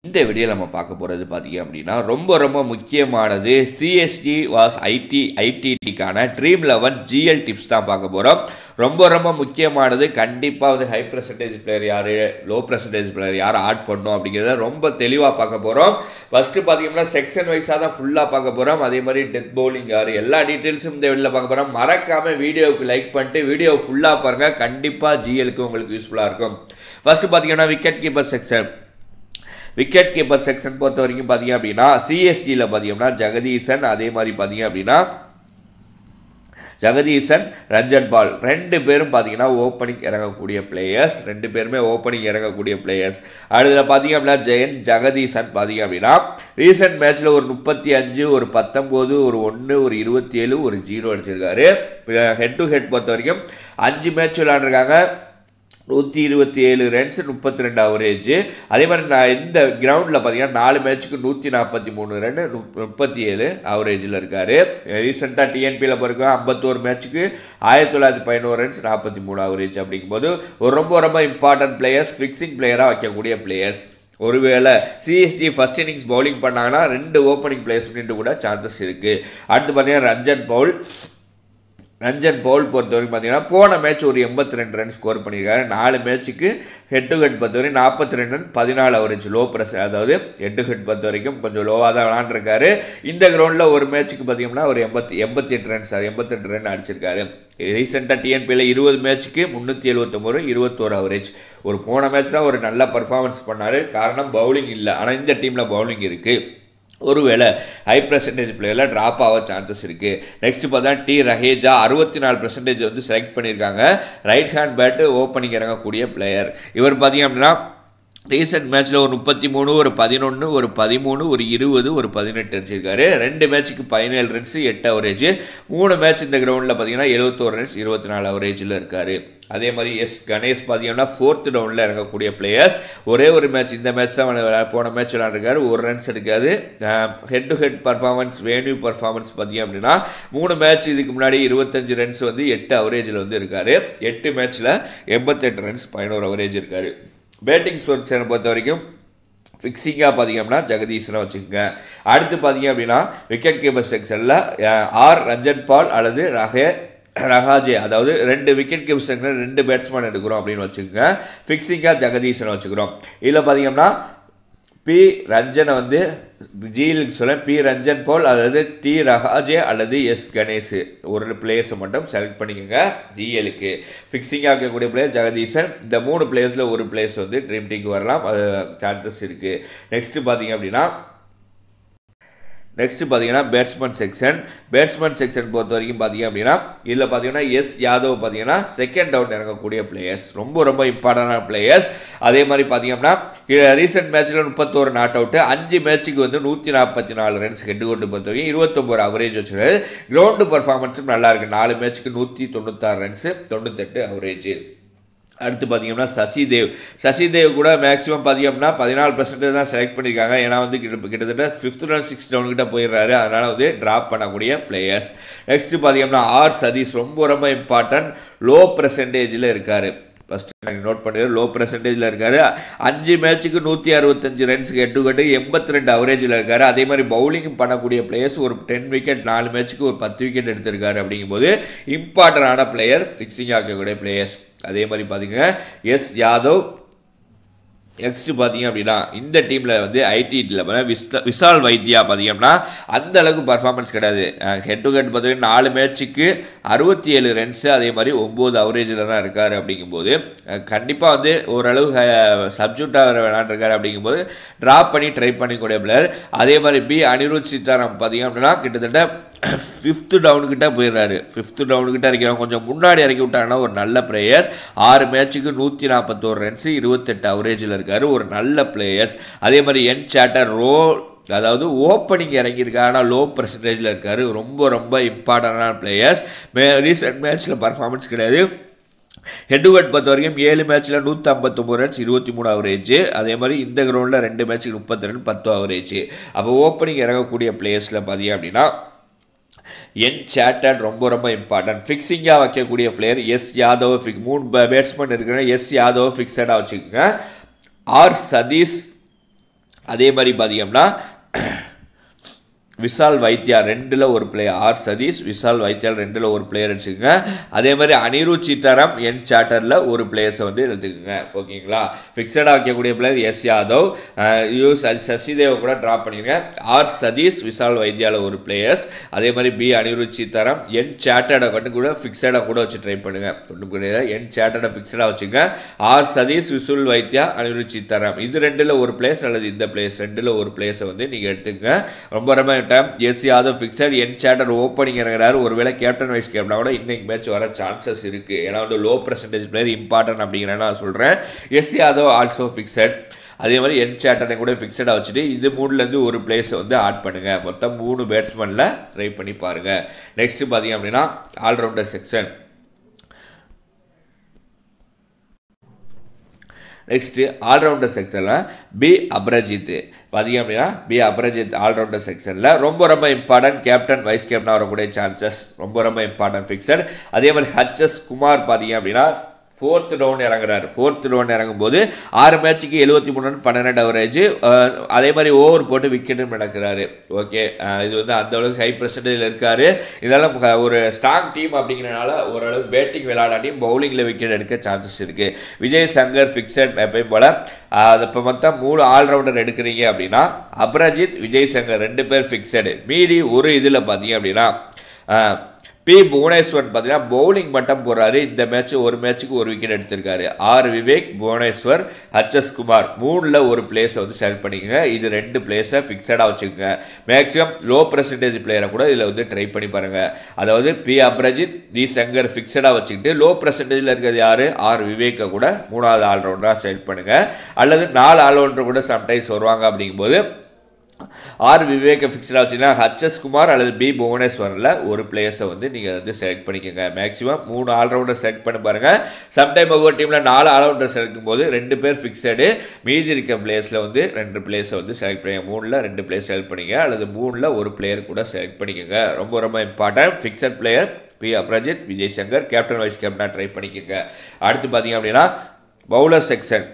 இந்த வீடியோ நம்ம பார்க்க போகிறது பார்த்தீங்க அப்படின்னா ரொம்ப ரொம்ப முக்கியமானது சிஎஸ்டி வாஸ் ஐடி ஐடிடிக்கான ட்ரீம் லெவன் ஜிஎல் டிப்ஸ் தான் பார்க்க போகிறோம் ரொம்ப ரொம்ப முக்கியமானது கண்டிப்பாக வந்து ஹை பர்சன்டேஜ் பிளேயர் யார் லோ பர்சன்டேஜ் பிளேயர் யார் ஆட் பண்ணணும் அப்படிங்கிறத ரொம்ப தெளிவாக பார்க்க போகிறோம் ஃபஸ்ட்டு பார்த்தீங்கன்னா செக்ஷன் வைஸாக தான் ஃபுல்லாக பார்க்க போகிறோம் அதே மாதிரி டெத் பவுலிங் யார் எல்லா டீட்டெயில்ஸும் இந்த வெளியில் பார்க்க போகிறோம் மறக்காமல் வீடியோவுக்கு லைக் பண்ணிட்டு வீடியோ ஃபுல்லாக பாருங்கள் கண்டிப்பாக ஜிஎலுக்கு உங்களுக்கு யூஸ்ஃபுல்லாக இருக்கும் ஃபஸ்ட்டு பார்த்தீங்கன்னா wicket keeper section wicket keeper section பொறுத்த வரைக்கும் பார்த்தீங்க அப்படின்னா சிஎஸ்டியில் பார்த்தீங்கன்னா ஜெகதீசன் அதே மாதிரி பார்த்தீங்க அப்படின்னா ஜெகதீசன் ரஞ்சன் பால் ரெண்டு பேரும் பார்த்தீங்கன்னா ஓப்பனிங் இறங்கக்கூடிய பிளேயர்ஸ் ரெண்டு பேருமே ஓப்பனிங் இறங்கக்கூடிய பிளேயர்ஸ் அடுத்தது பார்த்தீங்க அப்படின்னா ஜெயன் ஜெகதீசன் பார்த்தீங்க அப்படின்னா ரீசெண்ட் மேட்ச்சில் ஒரு முப்பத்தி அஞ்சு ஒரு பத்தொம்போது ஒரு ஒன்று ஒரு இருபத்தி ஏழு ஒரு ஜீரோ அடிச்சிருக்காரு ஹெட் டு ஹெட் பொறுத்த வரைக்கும் அஞ்சு மேட்ச் விளாண்டுருக்காங்க நூற்றி இருபத்தி ஏழு ரன்ஸ் முப்பத்தி ரெண்டு அவரேஜ் அதே மாதிரி நான் இந்த கிரவுண்டில் பார்த்தீங்கன்னா நாலு மேட்ச்சுக்கு நூற்றி நாற்பத்தி மூணு ரன் முப்பத்தி ஏழு அவரேஜில் இருக்கார் ரீசெண்டாக டிஎன்பியில் பிறகு ஐம்பத்தோரு மேட்ச்சுக்கு ஆயிரத்தி தொள்ளாயிரத்தி பதினோரு ரன்ஸ் நாற்பத்தி மூணு அவரேஜ் அப்படிங்கும்போது ஒரு ரொம்ப ரொம்ப இம்பார்ட்டன்ட் பிளேயர்ஸ் ஃபிக்ஸிங் பிளேயராக வைக்கக்கூடிய பிளேயர்ஸ் ஒருவேளை சிஎஸ்டி ஃபர்ஸ்ட் இன்னிங்ஸ் பவுலிங் பண்ணாங்கன்னா ரெண்டு ஓப்பனிங் பிளேயர்ஸ் கூட சான்சஸ் இருக்குது அடுத்து பார்த்தீங்கன்னா ரஞ்சன் பவுல் ரஞ்சன் பவுல் பொறுத்த வரைக்கும் பார்த்தீங்கன்னா போன மேட்ச் ஒரு எண்பத்தி ரெண்டு ரன் ஸ்கோர் பண்ணியிருக்காரு நாலு மேட்ச்சுக்கு ஹெட் டு ஹெட் பொறுத்த வரைக்கும் நாற்பத்தி ரெண்டு ரன் பதினாலு அவரேஜ் லோ ப்ரெஸ் அதாவது ஹெட் டு ஹெட் பொறுத்த வரைக்கும் கொஞ்சம் லோவாக தான் விளாண்டுருக்காரு இந்த கிரவுண்டில் ஒரு மேட்ச்சுக்கு பார்த்தீங்கன்னா ஒரு எண்பத்தி எண்பத்தி எட்டு ரன் சார் எண்பத்தெட்டு ரன் அடிச்சிருக்காரு ரீசெண்டாக டிஎன்பியில் இருபது மேட்ச்சுக்கு முந்நூற்றி எழுபத்தொம்பது இருபத்தோரு அவரேஜ் ஒரு போன மேட்ச் தான் ஒரு நல்ல பர்ஃபார்மன்ஸ் பண்ணார் காரணம் பவுலிங் இல்லை ஆனால் இந்த டீமில் பவுலிங் இருக்குது ஒருவேளை ஹை பர்சன்டேஜ் பிளேயரில் ட்ராப் ஆக சான்சஸ் இருக்குது நெக்ஸ்ட் பார்த்தா டி ரஹேஜா அறுபத்தி நாலு பர்சன்டேஜ் வந்து செலக்ட் பண்ணியிருக்காங்க ரைட் ஹேண்ட் பேட்டு ஓப்பனிங் இறங்கக்கூடிய பிளேயர் இவர் பார்த்தீங்க அப்படின்னா ரீசெண்ட் மேட்ச்சில் ஒரு முப்பத்தி மூணு ஒரு பதினொன்று ஒரு பதிமூணு ஒரு இருபது ஒரு பதினெட்டு அடிச்சிருக்காரு ரெண்டு மேட்ச்சுக்கு பதினேழு ரன்ஸ் எட்டு அவரேஜ் மூணு மேட்ச் இந்த கிரவுண்டில் பார்த்தீங்கன்னா எழுபத்தோரு ரன்ஸ் இருபத்தி நாலு அவரேஜில் இருக்கார் அதே மாதிரி எஸ் கணேஷ் பார்த்தீங்கன்னா ஃபோர்த் டவுனில் இறங்கக்கூடிய பிளேயர்ஸ் ஒரே ஒரு மேட்ச் இந்த மேட்ச் தான் போன மேட்ச் விளாண்டுருக்காரு ஒரு ரன்ஸ் எடுக்காது head to head performance venue performance பார்த்தீங்க அப்படின்னா மூணு மேட்ச் இதுக்கு முன்னாடி இருபத்தஞ்சு ரன்ஸ் வந்து எட்டு அவரேஜில் வந்து இருக்கார் எட்டு மேட்ச்சில் எண்பத்தெட்டு ரன்ஸ் பதினோரு அவரேஜ் இருக்கார் பேட்டிங் ஸ்ட்ரக்சரை பொறுத்த வரைக்கும் ஃபிக்ஸிங்காக பார்த்தீங்க அப்படின்னா ஜெகதீஷனை வச்சுக்கோங்க அடுத்து பார்த்தீங்க அப்படின்னா விக்கெட் கீப்பர் செக்ஷனில் ஆர் ரஞ்சன் பால் அல்லது ரஹே ரஹாஜே அதாவது ரெண்டு விக்கெட் கீப்பர் செக்ஷனில் ரெண்டு பேட்ஸ்மேன் எடுக்கிறோம் அப்படின்னு வச்சுக்கோங்க ஃபிக்ஸிங்காக ஜெகதீஷனை வச்சுக்கிறோம் இதில் பார்த்தீங்கன்னா பி ரஞ்சனை வந்து ஜிஎலுக்கு சொல்ல பி ரஞ்சன் போல் அதாவது டி ரஹாஜே அல்லது எஸ் கணேஷ் ஒரு பிளேயர்ஸை மட்டும் செலக்ட் பண்ணிக்கோங்க ஜிஎலுக்கு ஃபிக்ஸிங்காக இருக்கக்கூடிய பிளேயர் ஜெகதீசன் இந்த மூணு பிளேயர்ஸில் ஒரு பிளேயர்ஸ் வந்து ட்ரீம் டீக்கு வரலாம் அது சான்சஸ் இருக்குது நெக்ஸ்ட்டு பார்த்தீங்க அப்படின்னா நெக்ஸ்ட்டு பார்த்தீங்கன்னா பேட்ஸ்மேன் செக்ஷன் பேட்ஸ்மேன் செக்ஷன் பொறுத்த வரைக்கும் பார்த்தீங்க அப்படின்னா இதில் பார்த்தீங்கன்னா எஸ் யாதவ் பார்த்தீங்கன்னா செகண்ட் டவுன் இறங்கக்கூடிய பிளேயர்ஸ் ரொம்ப ரொம்ப இம்பார்ட்டண்டான பிளேயர்ஸ் அதே மாதிரி பார்த்தீங்க அப்படின்னா ரீசெண்ட் மேட்ச்சில் முப்பத்தோரு நாட் அவுட்டு அஞ்சு மேட்ச்சுக்கு வந்து நூற்றி நாற்பத்தி நாலு ரன்ஸ் ஹெட்டு கொண்டு பொறுத்த வரைக்கும் இருபத்தொம்போரு அவரேஜ் வச்சுருக்காரு கிரவுண்டு பர்ஃபார்மன்ஸும் நல்லா இருக்குது நாலு மேட்ச்சுக்கு நூற்றி தொண்ணூத்தாறு ரன்ஸு தொண்ணூத்தெட்டு அவரேஜ் அடுத்து பார்த்தீங்கன்னா சசிதேவ் சசிதேவ் கூட மேக்ஸிமம் பார்த்தீங்கன்னா பதினாலு பர்சன்டேஜ் தான் செலக்ட் பண்ணியிருக்காங்க ஏன்னா வந்து கிட்ட கிட்டத்தட்ட ஃபிஃப்த் ரன் சிக்ஸ் டவுன் கிட்ட போயிடுறாரு அதனால் வந்து ட்ராப் பண்ணக்கூடிய பிளேயர்ஸ் நெக்ஸ்ட்டு பார்த்தீங்கன்னா ஆர் சதீஷ் ரொம்ப ரொம்ப இம்பார்ட்டன்ட் லோ பர்சன்டேஜில் இருக்கார் ஃபஸ்ட்டு நோட் பண்ணிடுற லோ பர்சன்டேஜில் இருக்கார் அஞ்சு மேட்ச்சுக்கு நூற்றி அறுபத்தஞ்சு ரன்ஸுக்கு எட்டு கட்டு எண்பத்தி ரெண்டு அவரேஜில் இருக்கார் அதே மாதிரி பவுலிங் பண்ணக்கூடிய பிளேயர்ஸ் ஒரு டென் விக்கெட் நாலு மேட்ச்சுக்கு ஒரு பத்து விக்கெட் எடுத்திருக்காரு அப்படிங்கும்போது இம்பார்ட்டண்டான பிளேயர் ஃபிக்ஸிங் ஆக்கக்கூடிய பிளேயர்ஸ் அதே மாதிரி பார்த்தீங்க எஸ் யாதவ் நெக்ஸ்ட் பார்த்தீங்க அப்படின்னா இந்த டீமில் வந்து ஐடியில் விஸ்த விஷால் வைத்தியா பார்த்தீங்கன்னா அந்த அளவுக்கு பர்ஃபார்மன்ஸ் கிடையாது ஹெட் டு ஹெட் பார்த்தீங்கன்னா நாலு மேட்ச்சுக்கு அறுபத்தி ஏழு ரன்ஸு அதே மாதிரி ஒம்பது அவரேஜில் தான் இருக்கார் அப்படிங்கும்போது கண்டிப்பாக வந்து ஓரளவு சப்ஜெக்டாக விளாண்டுருக்காரு அப்படிங்கும்போது ட்ராப் பண்ணி ட்ரை பண்ணிக்கூடிய பிளேயர் அதே மாதிரி பி அனிருத் சீதாராம் பார்த்தீங்க அப்படின்னா கிட்டத்தட்ட ஃபிஃப்த்து டவுனுக்கிட்ட போயிடுறாரு ஃபிஃப்த்து டவுனுக்கிட்ட இறக்கிறாங்க கொஞ்சம் முன்னாடி இறக்கி விட்டாங்கன்னா ஒரு நல்ல பிளேயர்ஸ் ஆறு மேட்ச்சுக்கு நூற்றி நாற்பத்தோரு ரன்ஸு இருபத்தெட்டு அவரேஜில் இருக்கார் ஒரு நல்ல பிளேயர்ஸ் அதே மாதிரி என் சேட்டர் ரோ அதாவது ஓப்பனிங் இறங்கியிருக்காரு ஆனால் லோ பர்சன்டேஜில் இருக்கார் ரொம்ப ரொம்ப இம்பார்ட்டண்டான பிளேயர்ஸ் மே ரீசெண்ட் மேட்ச்சில் பர்ஃபார்மன்ஸ் கிடையாது ஹெட் டு ஹெட் பொறுத்த வரைக்கும் ஏழு மேட்ச்சில் நூற்றி ஐம்பத்தொம்பது ரன்ஸ் இருபத்தி மூணு அவரேஜ் அதே மாதிரி இந்த கிரவுண்டில் ரெண்டு மேட்ச்சுக்கு முப்பத்தி ரெண்டு பத்து அவரேஜ் அப்போ ஓப்பனிங் இறங்கக்கூடிய பிளேயர்ஸில் பார்த்தீங்க அப்படின்னா என் சேட்டட் ரொம்ப ரொம்ப இம்பார்ட்டன்ட் ஃபிக்ஸிங்காக வைக்கக்கூடிய பிளேயர் எஸ் யாதவ் ஃபிக் மூணு பேட்ஸ்மேன் இருக்கிற எஸ் யாதவ் ஃபிக்ஸடாக வச்சுக்கோங்க ஆர் சதீஷ் அதே மாதிரி பார்த்தீங்கன்னா விஷால் வைத்தியா ரெண்டில் ஒரு பிளேயர் ஆர் சதீஷ் விஷால் வைத்தியா ரெண்டில் ஒரு பிளேயர் எடுத்துக்கோங்க அதே மாதிரி அனிருத் சித்தாராம் என் சார்ட்டரில் ஒரு பிளேயர்ஸை வந்து எடுத்துக்கோங்க ஓகேங்களா ஃபிக்ஸடாக வைக்கக்கூடிய பிளேயர் எஸ் யாதவ் யூ சசிதேவை கூட ட்ராப் பண்ணிடுங்க ஆர் சதீஷ் விஷால் வைத்தியாவில் ஒரு பிளேயர்ஸ் அதே மாதிரி பி அனிருத் சித்தாராம் என் சார்ட்டர்டை கொண்டு கூட ஃபிக்ஸடாக கூட வச்சு ட்ரை பண்ணுங்க ஒன்றும் கிடையாது என் சார்ட்டர்டை ஃபிக்ஸடாக வச்சுங்க ஆர் சதீஷ் விசுல் வைத்தியா அனிருத் சித்தாராம் இது ரெண்டில் ஒரு பிளேஸ் அல்லது இந்த பிளேஸ் ரெண்டில் ஒரு பிளேஸை வந்து நீங்கள் எடுத்துக்கங்க ரொம்ப ரொம்ப டைம் எஸ் யாதவ் ஃபிக்ஸட் என் சேட்டர் ஓப்பனிங் இறங்குறாரு ஒருவேளை கேப்டன் வைஸ் கேப்டனா கூட இன்னைக்கு மேட்ச் வர சான்சஸ் இருக்குது ஏன்னா வந்து லோ பர்சன்டேஜ் பிளேயர் இம்பார்ட்டன்ட் அப்படிங்கிற நான் சொல்கிறேன் எஸ் யாதவ் ஆல்சோ ஃபிக்ஸட் அதே மாதிரி என் சேட்டனை கூட ஃபிக்ஸடாக வச்சுட்டு இது மூணுலேருந்து ஒரு பிளேஸை வந்து ஆட் பண்ணுங்கள் மொத்தம் மூணு பேட்ஸ்மேனில் ட்ரை பண்ணி பாருங்கள் நெக்ஸ்ட்டு பார்த்தீங்க அப்படின்னா ஆல்ரவுண்டர் செக்ஷன் நெக்ஸ்ட்டு ஆல்ரவுண்டர் செக்ஷனில் பி அப்ரஜித் பார்த்தீங்க அப்படின்னா பி அப்ரஜித் ஆல்ரவுண்டர் செக்ஷனில் ரொம்ப ரொம்ப இம்பார்ட்டன்ட் கேப்டன் வைஸ் கேப்டன் வரக்கூடிய சான்சஸ் ரொம்ப ரொம்ப இம்பார்ட்டன்ட் ஃபிக்ஸட் அதே மாதிரி ஹச்எஸ் குமார் பார்த்தீங்க அப்படின்னா ஃபோர்த் ரவுண்ட் இறங்குறாரு ஃபோர்த் ரவுண்ட் இறங்கும்போது ஆறு மேட்ச்சுக்கு எழுபத்தி மூணு ரன் பன்னெண்டு அவரேஜ் அதே மாதிரி ஓவர் போட்டு விக்கெட்டும் நடக்கிறாரு ஓகே இது வந்து அந்த அளவுக்கு ஹை பர்சன்டேஜில் இருக்கார் இதெல்லாம் ஒரு ஸ்ட்ராங் டீம் அப்படிங்கிறனால ஓரளவு பேட்டிங் விளையாடாட்டியும் பவுலிங்கில் விக்கெட் எடுக்க சான்சஸ் இருக்குது விஜய் சங்கர் ஃபிக்ஸட் எப்பயும் போல் அது இப்போ மொத்தம் மூணு ஆல்ரவுண்டர் எடுக்கிறீங்க அப்படின்னா அப்ரஜித் விஜய் சங்கர் ரெண்டு பேர் ஃபிக்ஸடு மீறி ஒரு இதில் பார்த்தீங்க அப்படின்னா பி புவனேஸ்வரன் பார்த்தீங்கன்னா பவுலிங் மட்டும் போடுறாரு இந்த மேட்ச் ஒரு மேட்ச்சுக்கு ஒரு விக்கெட் எடுத்திருக்காரு ஆர் விவேக் புவனேஸ்வர் ஹச்எஸ் குமார் மூணில் ஒரு பிளேஸை வந்து செலக்ட் பண்ணிக்கோங்க இது ரெண்டு பிளேஸை ஃபிக்ஸடாக வச்சுக்கோங்க மேக்ஸிமம் லோ பர்சன்டேஜ் பிளேயரை கூட இதில் வந்து ட்ரை பண்ணி பாருங்கள் அதாவது பி அப்ரஜித் டி சங்கர் ஃபிக்ஸடாக வச்சுக்கிட்டு லோ பர்சன்டேஜில் இருக்கிறது யார் ஆர் விவேக்கை கூட மூணாவது ஆல்ரவுண்டராக செலக்ட் பண்ணுங்கள் அல்லது நாலு ஆல்ரவுண்டர் கூட சம்டைம்ஸ் வருவாங்க அப்படிங்கும்போது ஆர் விவேக ஃபிக்ஸடாக வச்சிங்கன்னா ஹச்எஸ் குமார் அல்லது பி புவனேஸ்வரில் ஒரு பிளேயர்ஸை வந்து நீங்கள் வந்து செலக்ட் பண்ணிக்கோங்க மேக்ஸிமம் மூணு ஆல்ரவுண்டர் செலக்ட் பண்ணி பாருங்கள் சம்டைம் ஒவ்வொரு டீமில் நாலு ஆல்ரவுண்டர் செலக்ட் போது ரெண்டு பேர் ஃபிக்ஸடு மீதி இருக்க பிளேஸில் வந்து ரெண்டு பிளேஸை வந்து செலக்ட் பண்ணிங்க மூணில் ரெண்டு பிளேஸ் செலக்ட் பண்ணிங்க அல்லது மூணில் ஒரு பிளேயர் கூட செலக்ட் பண்ணிக்கோங்க ரொம்ப ரொம்ப important fixed player B Aparajith Vijay Shankar captain vice கேப்டனாக ட்ரை பண்ணிக்கோங்க அடுத்து பார்த்தீங்க அப்படின்னா பவுலர் செக்ஷன்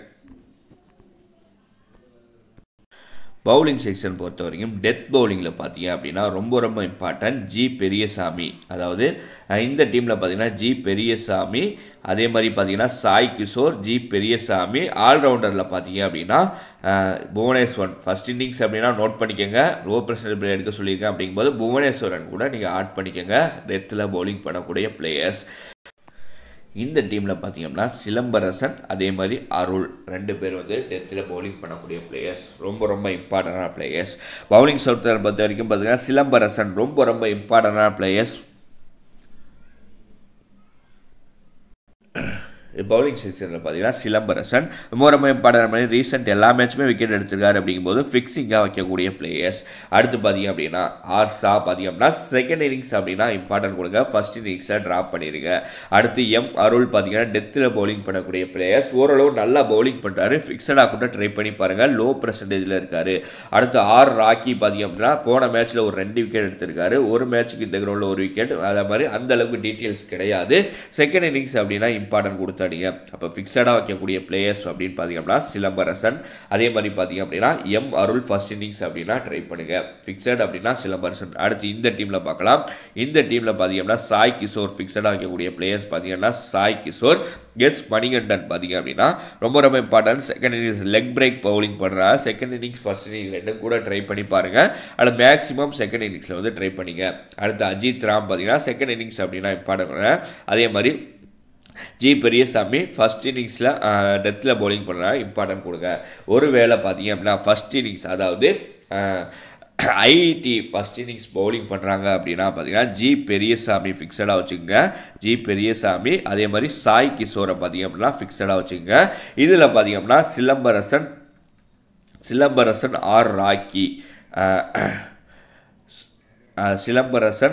பவுலிங் செக்ஷன் பொறுத்த வரைக்கும் டெத் பவுலிங்கில் பார்த்தீங்க அப்படின்னா ரொம்ப ரொம்ப இம்பார்ட்டன்ட் ஜி பெரியசாமி அதாவது இந்த டீமில் பார்த்தீங்கன்னா ஜி பெரியசாமி அதே மாதிரி பார்த்தீங்கன்னா சாய் கிஷோர் ஜி பெரியசாமி ஆல்ரவுண்டரில் பார்த்தீங்க அப்படின்னா புவனேஸ்வரன் ஃபஸ்ட் இன்னிங்ஸ் அப்படின்னா நோட் பண்ணிக்கோங்க லோ பர்சன்ட் பிளே எடுக்க சொல்லியிருக்கேன் அப்படிங்கும்போது புவனேஸ்வரன் கூட நீங்கள் ஆட் பண்ணிக்கோங்க டெத்தில் பவுலிங் பண்ணக்கூடிய பிளேயர்ஸ் இந்த டீமில் பார்த்தீங்கன்னா சிலம்பரசன் அதே மாதிரி அருள் ரெண்டு பேர் வந்து டெத்தில் பவுலிங் பண்ணக்கூடிய பிளேயர்ஸ் ரொம்ப ரொம்ப இம்பார்ட்டண்டான பிளேயர்ஸ் பவுலிங் சொல்கிறத பொறுத்த வரைக்கும் பார்த்தீங்கன்னா சிலம்பரசன் ரொம்ப ரொம்ப இம்பார்ட்டண்டான பிளேயர்ஸ் பவுலிங் செக்ஷனில் பார்த்தீங்கன்னா சிலம்பரசன் ரொம்ப ரொம்ப இம்பார்ட்டன் மாதிரி ரீசெண்ட் எல்லா மேட்சுமே விக்கெட் எடுத்திருக்காரு அப்படிங்கும்போது ஃபிக்ஸிங்காக வைக்கக்கூடிய பிளேயர்ஸ் அடுத்து பார்த்தீங்க அப்படின்னா ஆர்சா பார்த்தீங்க அப்படின்னா செகண்ட் இன்னிங்ஸ் அப்படின்னா இம்பார்ட்டன்ட் கொடுங்க ஃபர்ஸ்ட் இன்னிங்ஸை ட்ராப் பண்ணிடுங்க அடுத்து எம் அருள் பார்த்தீங்கன்னா டெத்தில் பவுலிங் பண்ணக்கூடிய பிளேயர்ஸ் ஓரளவு நல்லா பவுலிங் பண்ணுறாரு ஃபிக்ஸடாக கூட ட்ரை பண்ணி பாருங்கள் லோ பர்சன்டேஜில் இருக்கார் அடுத்து ஆர் ராக்கி பார்த்தீங்க அப்படின்னா போன மேட்ச்சில் ஒரு ரெண்டு விக்கெட் எடுத்திருக்காரு ஒரு மேட்ச்சுக்கு இந்த கிரௌண்டில் ஒரு விக்கெட் அதே மாதிரி அந்த அளவுக்கு டீட்டெயில்ஸ் கிடையாது செகண்ட் இன்னிங்ஸ் அப்படின்னா இம்பார்ட்டன்ட் கொடுத்தாடிங்க அப்போ ஃபிக்ஸடாக வைக்கக்கூடிய பிளேயர்ஸ் அப்படின்னு பார்த்தீங்க அப்படின்னா சிலம்பரசன் அதே மாதிரி பார்த்தீங்க அப்படின்னா எம் அருள் ஃபர்ஸ்ட் இன்னிங்ஸ் அப்படின்னா ட்ரை பண்ணுங்க ஃபிக்ஸட் அப்படின்னா சிலம்பரசன் அடுத்து இந்த டீமில் பார்க்கலாம் இந்த டீமில் பார்த்தீங்கன்னா சாய் கிஷோர் ஃபிக்ஸடாக வைக்கக்கூடிய பிளேயர்ஸ் பார்த்தீங்கன்னா சாய் கிஷோர் எஸ் மணிகண்டன் பார்த்தீங்க அப்படின்னா ரொம்ப ரொம்ப important second innings leg break bowling பண்ணுறா செகண்ட் இன்னிங்ஸ் ஃபர்ஸ்ட் இன்னிங்ஸ் ரெண்டும் கூட ட்ரை பண்ணி பாருங்கள் அதில் மேக்ஸிமம் செகண்ட் இன்னிங்ஸில் வந்து ட்ரை பண்ணிங்க அடுத்து அஜித் ராம் பார்த்தீங்கன்னா செகண்ட் இன்னிங்ஸ் அப்படின்னா இம்பார்ட்டன்ட் அதே மாதிரி ஜி பெரியசாமி ஃபஸ்ட் இன்னிங்ஸில் டெத்தில் பவுலிங் பண்ணுறா இம்பார்ட்டன்ட் கொடுங்க ஒரு வேளை பார்த்தீங்க அப்படின்னா ஃபஸ்ட் இன்னிங்ஸ் அதாவது ஐடி ஃபஸ்ட் இன்னிங்ஸ் பவுலிங் பண்ணுறாங்க அப்படின்னா பார்த்தீங்கன்னா ஜி பெரியசாமி ஃபிக்ஸடாக வச்சுக்கோங்க ஜி பெரியசாமி அதே மாதிரி சாய் கிஷோரை பார்த்தீங்க அப்படின்னா ஃபிக்ஸடாக வச்சுக்கோங்க இதில் பார்த்தீங்க அப்படின்னா சிலம்பரசன் சிலம்பரசன் ஆர் ராக்கி சிலம்பரசன்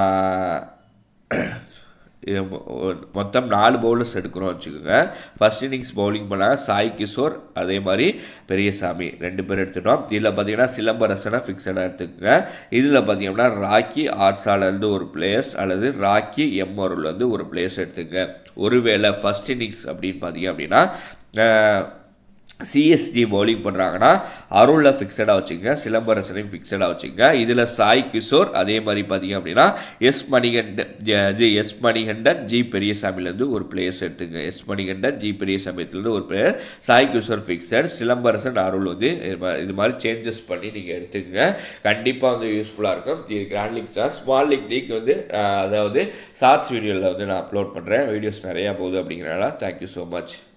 மொத்தம் நாலு பவுலர்ஸ் எடுக்கிறோம் வச்சுக்கோங்க ஃபஸ்ட் இன்னிங்ஸ் பவுலிங் பண்ணால் சாய் கிஷோர் அதே மாதிரி பெரியசாமி ரெண்டு பேர் எடுத்துட்டோம் இதில் பார்த்தீங்கன்னா சிலம்பரசனை ஃபிக்ஸடாக எடுத்துக்கோங்க இதில் பார்த்தீங்கன்னா ராக்கி ஆர்ட்ஸாலேருந்து ஒரு பிளேயர்ஸ் அல்லது ராக்கி எம்ஆர்லேருந்து ஒரு பிளேயர்ஸ் எடுத்துக்கங்க ஒருவேளை ஃபஸ்ட் இன்னிங்ஸ் அப்படின்னு பார்த்தீங்க அப்படின்னா சிஎஸ்டி பவுலிங் பண்ணுறாங்கன்னா அருளில் ஃபிக்ஸடாக வச்சுங்க சிலம்பரசனையும் ஃபிக்ஸடாக வச்சுங்க இதில் சாய் கிஷோர் அதே மாதிரி பார்த்தீங்க அப்படின்னா எஸ் மணிகண்டன் இது எஸ் மணிகண்டன் ஜி பெரியசாமிலேருந்து ஒரு பிளேயர்ஸ் எடுத்துங்க எஸ் மணிகண்டன் ஜி பெரியசாமிலேருந்து ஒரு பிளேயர் சாய் கிஷோர் ஃபிக்ஸட் சிலம்பரசன் அருள் வந்து இது மா- இது மாதிரி சேஞ்சஸ் பண்ணி நீங்கள் எடுத்துக்கங்க கண்டிப்பாக வந்து யூஸ்ஃபுல்லாக இருக்கும் இது கிராண்ட் லீக் தான் ஸ்மால் லீக் லீக் வந்து அஹ், அதாவது ஷார்ட்ஸ் வீடியோவில் வந்து நான் அப்லோட் பண்ணுறேன் வீடியோஸ் நிறையா போகுது அப்படிங்கிறனால தேங்க்யூ ஸோ மச்